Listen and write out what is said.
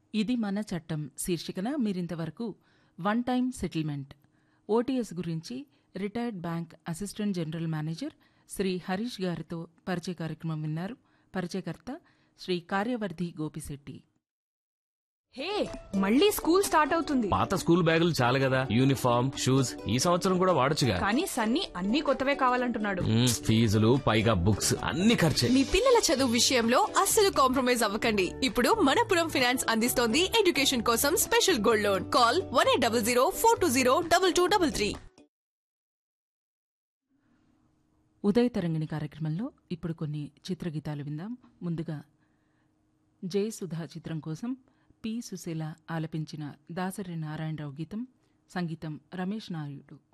ఇది మన చట్టం శీర్షికన మీరింతవరకు వన్ టైం సెటిల్మెంట్ ఓటీఎస్ గురించి retired bank assistant general manager Sri Harish గారితో పరిచయ కార్యక్రమం విన్నారు పరిచయకర్త శ్రీ కార్యవర్ధి గోపిశెట్టి హే మళ్ళీ స్కూల్ స్టార్ట్ అవుతుంది పాత స్కూల్ బ్యాగులు చాలు కదా యూనిఫామ్ షూస్ ఈ సంవత్సరం కూడా వాడొచ్చుగా కానీ సన్నీ అన్ని కొత్తవే కావాలంటున్నాడు మ్మ్, ఫీజులు పైగా బుక్స్ అన్ని ఖర్చే మీ పిల్లల చదువు విషయంలో అస్సలు కాంప్రమైజ్ అవ్వకండి ఇప్పుడు మనపురం ఫినాన్స్ అందిస్తోంది ఎడ్యుకేషన్ కోసం special gold loan call one eight double zero four two zero double two double three Udaya Tarangini కార్యక్రమంలో ఇప్పుడు కొన్ని చిత్రగీతాలు విందాం ముందుగా జయ సుధా చిత్రం కోసం పి సుశీల ఆలపించిన దాసరి నారాయణరావు గీతం సంగీతం రమేష్ నాయుడు